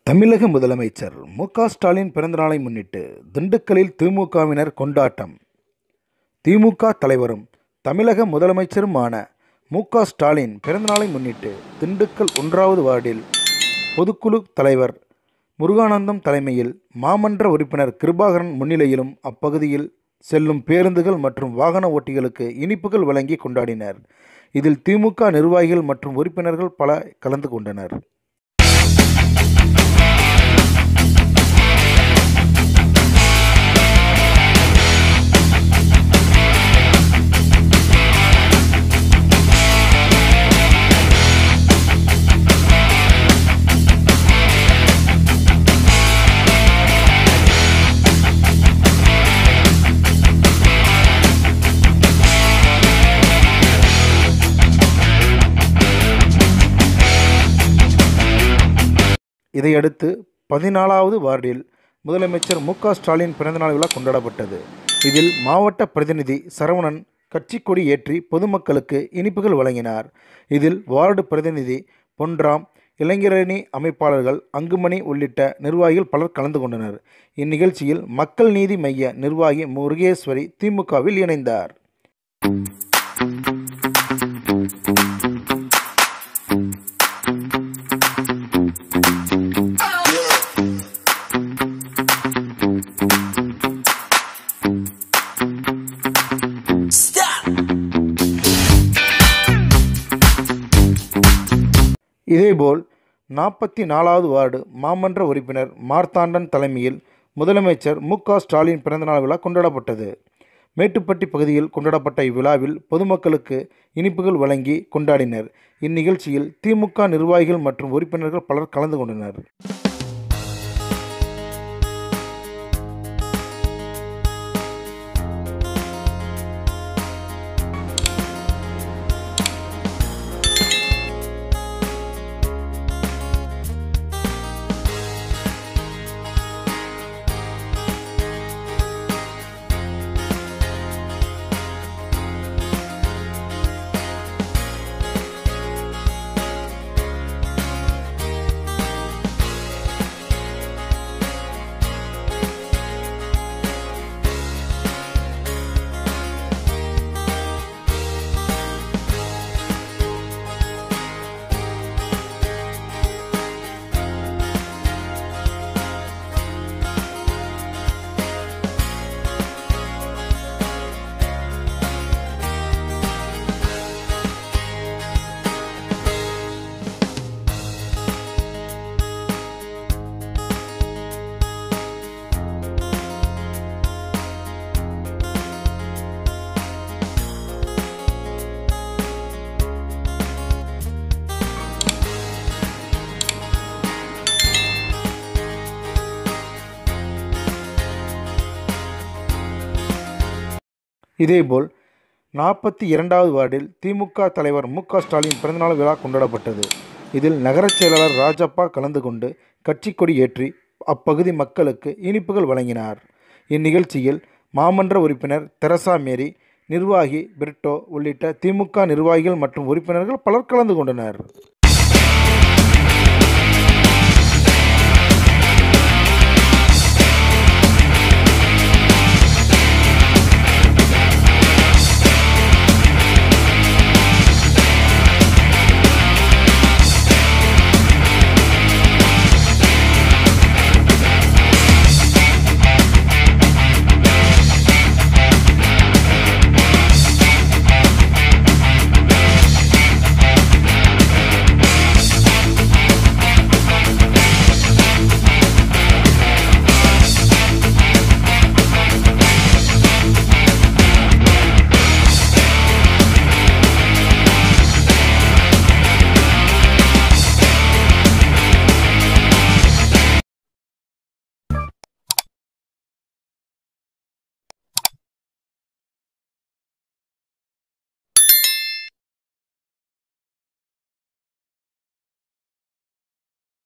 தமிழக முதலமைச்சர் மு க ஸ்டாலின் பிறந்தநாளை முன்னிட்டு திண்டுக்கல்லில் திமுகவினர் கொண்டாட்டம் திமுக தலைவரும் தமிழக முதலமைச்சருமான மு க ஸ்டாலின் பிறந்தநாளை முன்னிட்டு திண்டுக்கல் ஒன்றாவது வார்டில் பொதுக்குழு தலைவர் முருகானந்தம் தலைமையில் மாமன்ற உறுப்பினர் கிருபாகரன் முன்னிலையிலும் அப்பகுதியில் செல்லும் பேருந்துகள் மற்றும் வாகன ஓட்டிகளுக்கு இனிப்புகள் வழங்கி கொண்டாடினர் இதில் திமுக நிர்வாகிகள் மற்றும் உறுப்பினர்கள் பல கலந்து கொண்டனர் இதையடுத்து பதினாலாவது வார்டில் முதலமைச்சர் மு க ஸ்டாலின் பிறந்தநாள் விழா கொண்டாடப்பட்டது இதில் மாவட்ட பிரதிநிதி சரவணன் கட்சிக்கொடி ஏற்றி பொதுமக்களுக்கு இனிப்புகள் வழங்கினார் இதில் வார்டு பிரதிநிதி பொன்ராம் இளைஞரணி அமைப்பாளர்கள் அங்குமணி உள்ளிட்ட நிர்வாகிகள் பலர் கலந்து கொண்டனர் இந்நிகழ்ச்சியில் மக்கள் நீதி மைய நிர்வாகி முருகேஸ்வரி திமுகவில் இணைந்தார் இதேபோல் நாற்பத்தி நாலாவது வார்டு மாமன்ற உறுப்பினர் மார்த்தாண்டன் தலைமையில் முதலமைச்சர் மு க ஸ்டாலின் பிறந்தநாள் விழா கொண்டாடப்பட்டது மேட்டுப்பட்டி பகுதியில் கொண்டாடப்பட்ட இவ்விழாவில் பொதுமக்களுக்கு இனிப்புகள் வழங்கி கொண்டாடினர் இந்நிகழ்ச்சியில் திமுக நிர்வாகிகள் மற்றும் உறுப்பினர்கள் பலர் கலந்து கொண்டனர் இதேபோல் நாற்பத்தி இரண்டாவது வார்டில் திமுக தலைவர் மு க ஸ்டாலின் பிறந்தநாள் விழா கொண்டாடப்பட்டது இதில் நகரச் செயலாளர் ராஜப்பா கலந்து கொண்டு கட்சிக்கொடி ஏற்றி அப்பகுதி மக்களுக்கு இனிப்புகள் வழங்கினார் இந்நிகழ்ச்சியில் மாமன்ற உறுப்பினர் தெரசா மேரி நிர்வாகி பிரிட்டோ உள்ளிட்ட திமுக நிர்வாகிகள் மற்றும் உறுப்பினர்கள் பலர் கலந்து கொண்டனர்